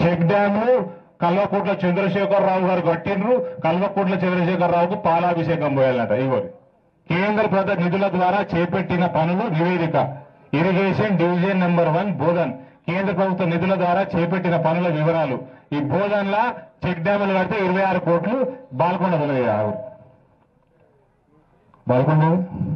Check డ్యామ్లు Kalvakuntla Chandrashekar Rao గారు కట్టిండ్రు కల్వకుంట్ల చంద్రశేఖరరావుకు పాలాభిషేకం పోయాలంట ఇవ్వరు కేంద్ర ప్రభుత్వ నిధుల ద్వారా చేపట్టిన పనులు నివేదిక irrigation division number one Bodhan కేంద్ర ప్రభుత్వ నిధుల ద్వారా చేపట్టిన పనుల వివరాలు ఈ బోధన్లా చెక్ డ్యాములు కడితే ఇరవై ఆరు కోట్లు బాల్కొండ తెలియదు బాల్కొండ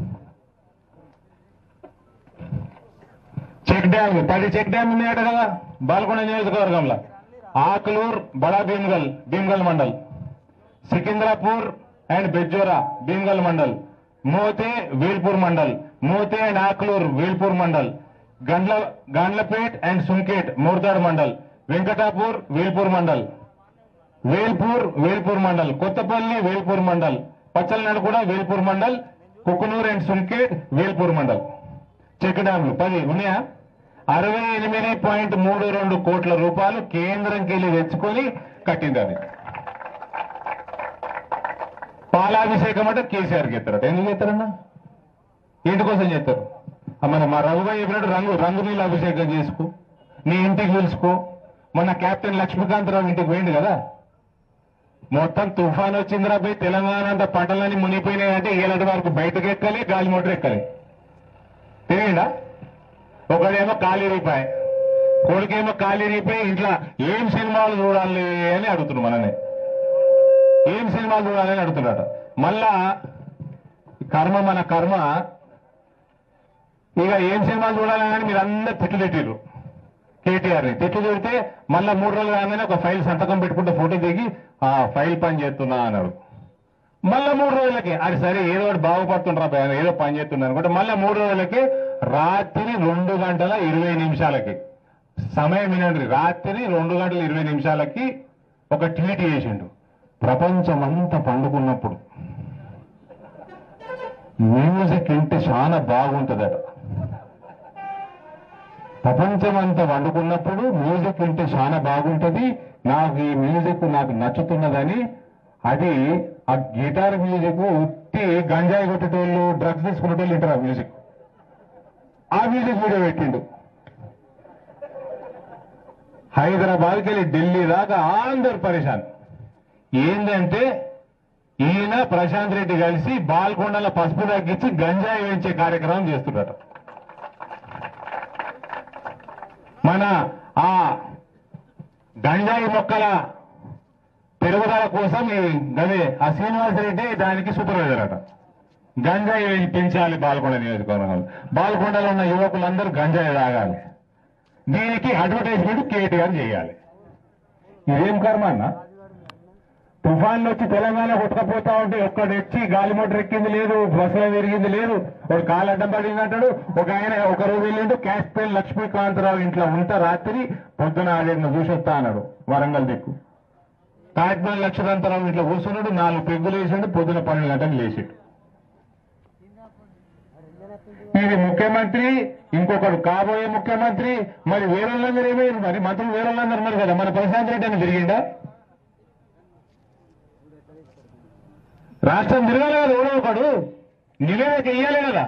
చెక్ డ్యామ్ పది చెక్ డ్యామ్ ఉన్నాయట కదా బాల్కొండ నియోజకవర్గంలో ఆకులూర్ బడా Bheemgal Bheemgal mandal Sikindrapur and Bejjora Bheemgal mandal Mothe Velpur mandal Mothe and Akulur Velpur mandal Gandla Gandlapet and Sunket Morthad mandal Venkatapur Velpur mandal Velpur Velpur mandal Kothapalli Velpur mandal Pachchalanadu కూడా వేల్పూర్ మండల్ కుకునూర్ అండ్ సుంకేట్ వేల్పూర్ మండల్ చెక్ డ్యామ్లు పది ఉన్నాయా అరవై ఎనిమిది పాయింట్ మూడు రెండు కోట్ల రూపాయలు కేంద్రంకి వెళ్ళి తెచ్చుకొని కట్టింది అది పాలాభిషేకం అంటే కేసీఆర్కి ఎత్తారట ఎందుకు ఎత్తారన్నా ఇంటి కోసం చేస్తారు ఆ మన మా రఘుబాయి చెప్పినట్టు రంగు రంగు నీళ్ళు అభిషేకం చేసుకో నీ ఇంటికి పిలుచుకో మొన్న కెప్టెన్ లక్ష్మీకాంతరావు ఇంటికి పోయింది కదా మొత్తం తుఫాన్ వచ్చిందిరా పోయి తెలంగాణ అంతా పంటలన్నీ మునిగిపోయినాయంటే ఏలాంటి వరకు బయటకు ఎక్కాలి గాలి మోటార్ ఎక్కాలి తెలియదా ఒకడేమో ఖాళీ రూపాయి కొడుకేమో ఖాళీ రూపాయి ఇంట్లో ఏం సినిమాలు చూడాలి అని అడుగుతున్నాడు మననే ఏం సినిమాలు చూడాలి అని అడుగుతున్నాడు మళ్ళా కర్మ మన కర్మ ఇక ఏం సినిమాలు చూడాలని మీరు అందరు తిట్లు తిట్టిర్రు కేటీఆర్ ని తిట్లు తిడితే మళ్ళా మూడు రోజులు కాగానే ఒక ఫైల్ సంతకం పెట్టుకుంటే ఫోటో దిగి ఆ ఫైల్ పని చేస్తున్నా అన్నాడు మళ్ళా మూడు రోజులకి అది సరే ఏదో ఒకటి బాగుపడుతుండ్రా భయ ఏదో పని చేస్తున్నా అనుకుంటే మళ్ళా మూడు రోజులకి రాత్రి రెండు గంటల ఇరవై నిమిషాలకి సమయం వినండి రాత్రి రెండు గంటల ఇరవై నిమిషాలకి ఒక ట్వీట్ చేసిండు ప్రపంచమంతా పండుకున్నప్పుడు మ్యూజిక్ వింటే చాలా బాగుంటుందట ప్రపంచమంతా వండుకున్నప్పుడు మ్యూజిక్ వింటే చాలా బాగుంటది నాకు ఈ మ్యూజిక్ నాకు నచ్చుతున్నదని అది ఆ గిటార్ మ్యూజిక్ ఉత్తి గంజాయి కొట్టేటోళ్ళు డ్రగ్స్ తీసుకునేటోళ్ళు వింటారు ఆ మ్యూజిక్ ఆ మ్యూజిక్ వీడియో పెట్టిండు హైదరాబాద్కి వెళ్ళి ఢిల్లీ దాకా అందరు పరేషాన్ ఏంటంటే ఈయన ప్రశాంత్ రెడ్డి కలిసి బాల్కొండల పసుపు తగ్గించి గంజాయి వేయించే కార్యక్రమం చేస్తున్నారు మన ఆ గంజాయి మొక్కల పెరుగుదల కోసం ఈ గదే ఆ శ్రీనివాసరెడ్డి దానికి సూపర్వైజర్ అట గంజాయి వేసి పెంచాలి బాల్కొండ నియోజకవర్గంలో బాల్కొండలో ఉన్న యువకులందరూ గంజాయి తాగాలి దీనికి అడ్వర్టైజ్మెంట్ కేటీఆర్ చేయాలి ఇదేం కర్మ అన్న తుఫాన్లు వచ్చి తెలంగాణ కొట్టుకపోతా ఉంటే ఒక్కడు ఎచ్చి గాలి మోటార్ ఎక్కింది లేదు బస్సులో తిరిగింది లేదు ఒక కాలు అడ్డం పడింది అంటాడు ఒక ఆయన ఒక రోజు వెళ్ళిండు క్యాష్ పెయిన్ లక్ష్మీకాంతరావు ఇంట్లో ఉంటా రాత్రి పొద్దున ఆడిన చూసొస్తా అన్నాడు వరంగల్ దిక్కు కాట్మల్ లక్ష్మీకాంతరావు ఇంట్లో కూర్చున్నాడు నాలుగు పెగ్గులు వేసాడు పొద్దున పన్నెండు గంటలు లేచాడు ఇది ముఖ్యమంత్రి ఇంకొకడు కాబోయే ముఖ్యమంత్రి మరి వేరేళ్ళందరూ ఏమైంది మరి మంత్రులు వేరేళ్ళందరూ ఉన్నారు కదా మన ప్రశాంత్ రెడ్డి అని తిరిగిండా రాష్ట్రం తిరగాలి కదా ఎవడో ఒకడు నివేదిక ఇయ్యాలి కదా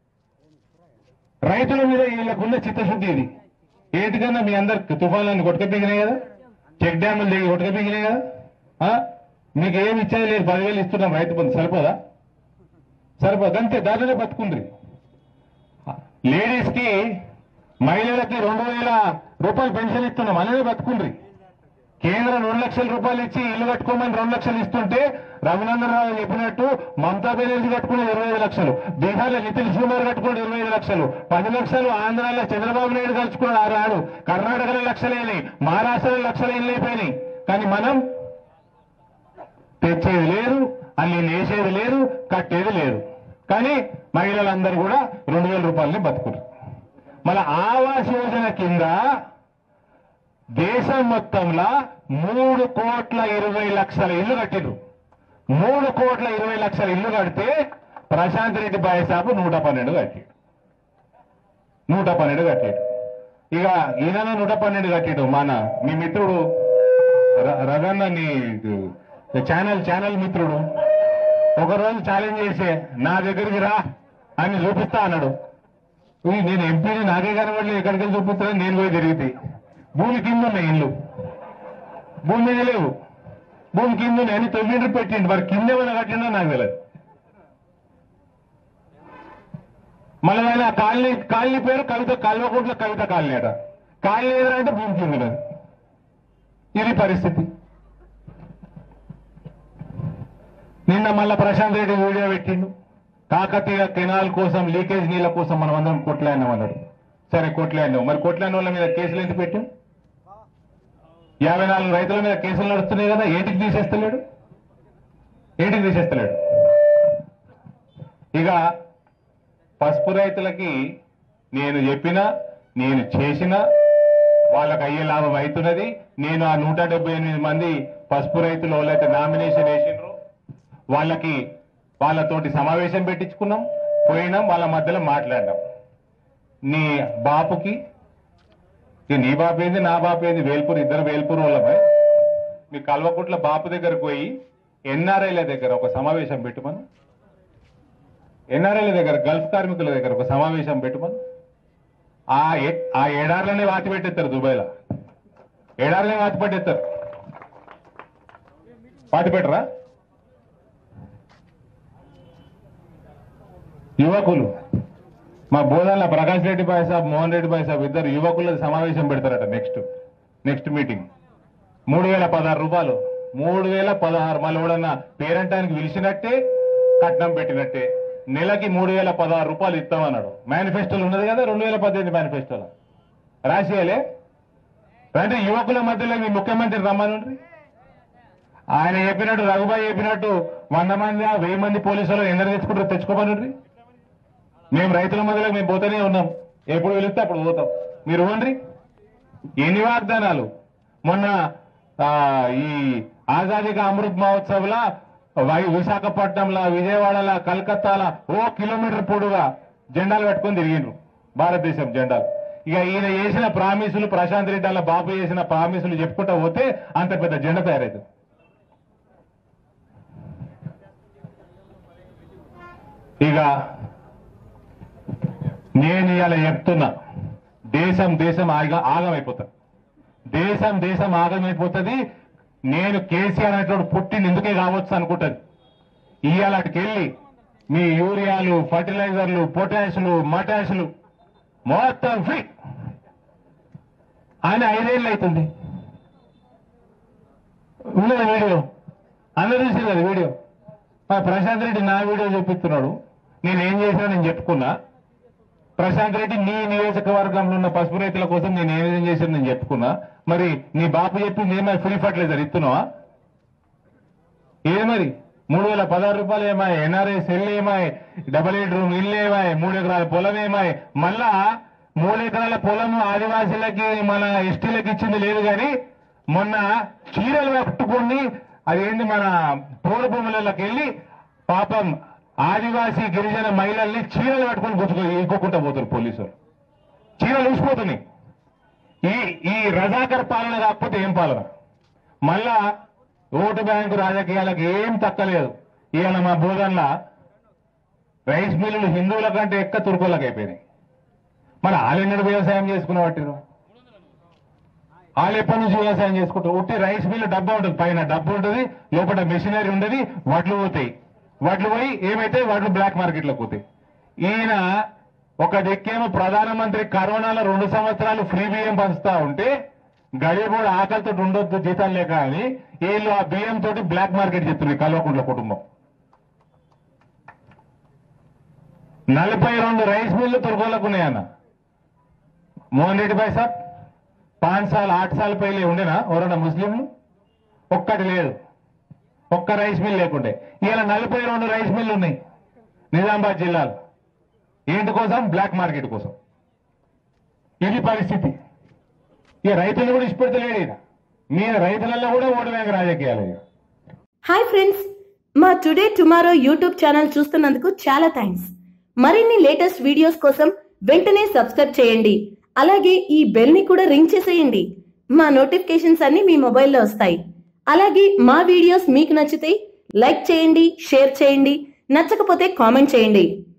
రైతుల మీద వీళ్ళకున్న చిత్తశుద్ధి ఇది ఏటికన్నా మీ అందరు తుఫాన్లన్నీ కొట్టుకపోయినాయి కదా చెక్ డ్యాములు దిగి కొట్టుకపోయినాయి కదా ఆ? మీకు ఏమి ఇచ్చేది లేదు పదివేలు ఇస్తున్నాం రైతు బంధు సరిపోదా సరిపోదు అంతే దానిలోనే బతుకుండ్రి లేడీస్ కి మహిళలకి రెండు వేల రూపాయలు పెన్షన్ ఇస్తున్నాం అలానే బతుకుండ్రి కేంద్రం రెండు లక్షల రూపాయలు ఇచ్చి ఇల్లు కట్టుకోమని రెండు లక్షలు ఇస్తుంటే రఘునందన్ రావు చెప్పినట్టు మమతా బెనర్జీ కట్టుకునేది ఇరవై ఐదు లక్షలు బీహార్లో నితిన్ కుమార్ కట్టుకునేది ఇరవై ఐదు లక్షలు పది లక్షలు ఆంధ్రాలో చంద్రబాబు నాయుడు కలుసుకున్నాడు ఆ రాడు కర్ణాటకలో లక్షలైనాయి మహారాష్ట్రలో లక్షలు అయిపోయినాయి కానీ మనం తెచ్చేది లేదు అల్లి లేచేది లేదు కట్టేది లేదు కానీ మహిళలందరూ కూడా రెండు వేల రూపాయలని బతుకురు మళ్ళీ ఆవాస్ యోజన కింద దేశం మొత్తంలో మూడు కోట్ల ఇరవై లక్షల ఇల్లు కట్టిండ్రు మూడు కోట్ల ఇరవై లక్షల ఇల్లు కడితే ప్రశాంత్ రెడ్డి బాయసాబు నూట పన్నెండు కట్టాడు నూట పన్నెండు కట్టాడు ఇక ఈయన నూట పన్నెండు కట్టాడు మన మీ మిత్రుడు ర- రగన్న నీ ఛానల్ ఛానల్ మిత్రుడు ఒకరోజు ఛాలెంజ్ చేసే నా దగ్గరికి రా అని చూపిస్తా అన్నాడు ఉయ్, నేను ఎంపీని నాకే కనబడలేదు ఎక్కడికి వెళ్ళి చూపిస్తానని నేను పోయి తిరిగితే భూమి కింద ఉన్నాయి ఇల్లు భూమి మీద లేవు భూమి కింద ఉన్నాయి అని తొమ్మిది పెట్టిండు మరి కింద ఏమైనా కట్టిండో నాకు తెలియదు మళ్ళీ ఆయన ఆ కాలనీ కాలనీ పేరు కవిత కల్వకుంట్ల కవిత కాలనీ అట కాలనీ ఎదురంటే భూమి కింద ఉన్నది ఇది పరిస్థితి నిన్న మళ్ళా ప్రశాంత్ రెడ్డి వీడియో పెట్టిండు కాకతీయ కెనాల్ కోసం లీకేజ్ నీళ్ళ కోసం మనం అందరం కొట్లాడినాం అన్నాడు సరే కొట్లాడినాం మరి కొట్లాడిన వాళ్ళ మీద కేసులు ఎందుకు పెట్టాం యాభై నాలుగు రైతుల మీద కేసులు నడుస్తున్నాయి కదా ఏంటికి తీసేస్తలేడు ఏంటికి తీసేస్తలేడు ఇక పసుపు రైతులకి నేను చెప్పిన నేను చేసిన వాళ్ళకి అయ్యే లాభం అవుతున్నది నేను ఆ నూట డెబ్బై ఎనిమిది మంది పసుపు రైతులు వాళ్ళైతే నామినేషన్ వేసిండ్రు వాళ్ళకి వాళ్ళతోటి సమావేశం పెట్టించుకున్నాం పోయినాం వాళ్ళ మధ్యలో మాట్లాడినాం నీ బాపుకి ఇక నీ బాపు ఏంది నా బాపు ఏంది వేల్పూర్ ఇద్దరు వేల్పూర్ వాళ్ళమే మీ కల్వకుట్ల బాపు దగ్గరకు పోయి ఎన్ఆర్ఐల దగ్గర ఒక సమావేశం పెట్టుమను ఎన్ఆర్ఐల దగ్గర గల్ఫ్ కార్మికుల దగ్గర ఒక సమావేశం పెట్టుమను ఆ ఏ- ఆ ఏడార్లనే వాతి పెట్టేస్తారు దుబాయ్లో ఏడార్లనే వాతి పెట్టేస్తారు వాతి పెట్టరా యువకులు మా బోధనల ప్రకాష్ రెడ్డి బాయ్ సాబ్ మోహన్ రెడ్డి బాయ్ సాబ్ ఇద్దరు యువకుల సమావేశం పెడతారట నెక్స్ట్ నెక్స్ట్ మీటింగ్ మూడు వేల పదహారు రూపాయలు మూడు వేల పదహారు మళ్ళీ ఎవడన్నా పేరంటానికి పిలిచినట్టే కట్నం పెట్టినట్టే నెలకి మూడు వేల పదహారు రూపాయలు ఇస్తామన్నాడు మేనిఫెస్టోలో ఉన్నది కదా రెండు వేల పద్దెనిమిది మేనిఫెస్టోలో రాసేయాలే అంటే యువకుల మధ్యలో మీ ముఖ్యమంత్రి రమ్మనుండ్రి ఆయన చెప్పినట్టు రఘుబాయి చెప్పినట్టు వంద మంది వెయ్యి మంది పోలీసులు ఎందరు తెచ్చుకుంటారు తెచ్చుకోమనుండ్రి మేము రైతుల మధ్యలో మేము పోతూనే ఉన్నాం ఎప్పుడు పిలిస్తే అప్పుడు పోతాం మీరు ఇవ్వండి ఎన్ని వాగ్దానాలు మొన్న ఆ, ఈ ఆజాదీ కా అమృత్ మహోత్సవ్లా వై విశాఖపట్నంలో విజయవాడలో కలకత్తాలో ఓ కిలోమీటర్ పొడుగా జెండాలు పెట్టుకొని తిరిగిండ్రు భారతదేశం జెండాలు ఇక ఈయన చేసిన ప్రామిసులు ప్రశాంత్ రెడ్డి వాళ్ళ బాబు చేసిన ప్రామిసులు చెప్పుకుంటా పోతే అంత పెద్ద జెండా తయారైంది ఇక నేను ఇలా చెప్తున్నా దేశం దేశం ఆగ ఆగమైపోతుంది దేశం దేశం ఆగమైపోతుంది నేను కేసీఆర్ అనేటువంటి పుట్టిన ఎందుకే కావచ్చు అనుకుంటది ఇవాళకి వెళ్ళి మీ యూరియాలు ఫర్టిలైజర్లు పొటాషులు మటాషులు మొత్తం ఫ్రీ ఆయన ఐదేళ్ళు అవుతుంది ఉన్నది వీడియో అందరూ చూసింది అది వీడియో మా ప్రశాంత్ రెడ్డి నా వీడియో చూపిస్తున్నాడు నేను ఏం చేసినా నేను చెప్పుకున్నా ప్రశాంత్ రెడ్డి నీ నియోజకవర్గంలో ఉన్న పసుపు రైతుల కోసం నేను ఏమేం చేశాను నేను చెప్పుకున్నా మరి నీ బాపు చెప్పింది ఏమై ఫ్రీ ఫర్టిలైజర్ ఇస్తున్నావా ఏది మరి మూడు వేల పదహారు రూపాయలు ఏమాయి ఎన్ఆర్ఐ సెల్ ఏమాయి డబల్ ఎయిట్ రూమ్ ఇల్లు ఏమాయి మూడు ఎకరాల పొలం ఏమాయి మళ్ళా మూడు ఎకరాల పొలం ఆదివాసీలకి మన ఎస్టీలకు ఇచ్చింది లేదు కానీ మొన్న చీరలు కట్టుకొని అదేంటి మన పౌర భూములకి వెళ్ళి పాపం ఆదివాసీ గిరిజన మహిళల్ని చీరలు కట్టుకొని గుచ్చుకో ఇంకోకుండా పోతారు పోలీసులు చీరలు ఊసిపోతున్నాయి ఈ ఈ రజాకర్ పాలన కాకపోతే ఏం పాలన మళ్ళా ఓటు బ్యాంకు రాజకీయాలకు ఏం తక్కలేదు ఇవాళ మా బోధనలా రైస్ మిల్లులు హిందువుల కంటే ఎక్క తుర్కోళ్ళకి అయిపోయినాయి మరి ఆలెన్నడు వ్యవసాయం చేసుకున్న పట్టిరు వాళ్ళు ఎప్పటి నుంచి వ్యవసాయం చేసుకుంటారు ఉట్టి రైస్ మిల్లు డబ్బా ఉంటుంది పైన డబ్బు ఉంటుంది లోపల మెషినరీ ఉండదు వడ్లు పోతాయి వడ్లు పోయి ఏమైతే వడ్లు బ్లాక్ మార్కెట్లోకి పోతాయి ఈయన ఒక దిక్కేమో ప్రధానమంత్రి కరోనాలో రెండు సంవత్సరాలు ఫ్రీ బియ్యం పంచుతా ఉంటే గడియబోడు ఆకలితో ఉండొద్దు జీతాలు లేక అని వీళ్ళు ఆ బియ్యం తోటి బ్లాక్ మార్కెట్ చెప్తుంది కల్వకుంట్ల కుటుంబం నలభై రెండు రైస్ మిల్లు తుర్గోలకు ఉన్నాయన్న మోహన్ రెడ్డి భాయ్ సాబ్ పాంచ్ సాల్ ఆठ సాల్ పైలే ఉండేనా ఎవరన్నా ముస్లింలు ఒక్కటి లేదు ఒక్క రైస్ మిల్ లేకుండే ఇలా నలభై రెండు రైస్ మిల్లు ఉన్నాయి నిజామాబాద్ జిల్లాలో ఏంటి కోసం బ్లాక్ మార్కెట్ కోసం ఇది పరిస్థితి ఇక రైతులు కూడా ఇష్టపెడతలేడు ఈయన మీ రైతులలో కూడా ఓటు బ్యాంక్ రాజకీయాలు ఇక. హాయ్ ఫ్రెండ్స్ మా టుడే టుమారో యూట్యూబ్ ఛానల్ చూస్తున్నందుకు చాలా థ్యాంక్స్ మరిన్ని లేటెస్ట్ వీడియోస్ కోసం వెంటనే సబ్స్క్రైబ్ చేయండి అలాగే ఈ బెల్ ని కూడా రింగ్ చేసేయండి మా నోటిఫికేషన్స్ అన్ని మీ మొబైల్లో వస్తాయి అలాగే మా వీడియోస్ మీకు నచ్చితే లైక్ చేయండి షేర్ చేయండి నచ్చకపోతే కామెంట్ చేయండి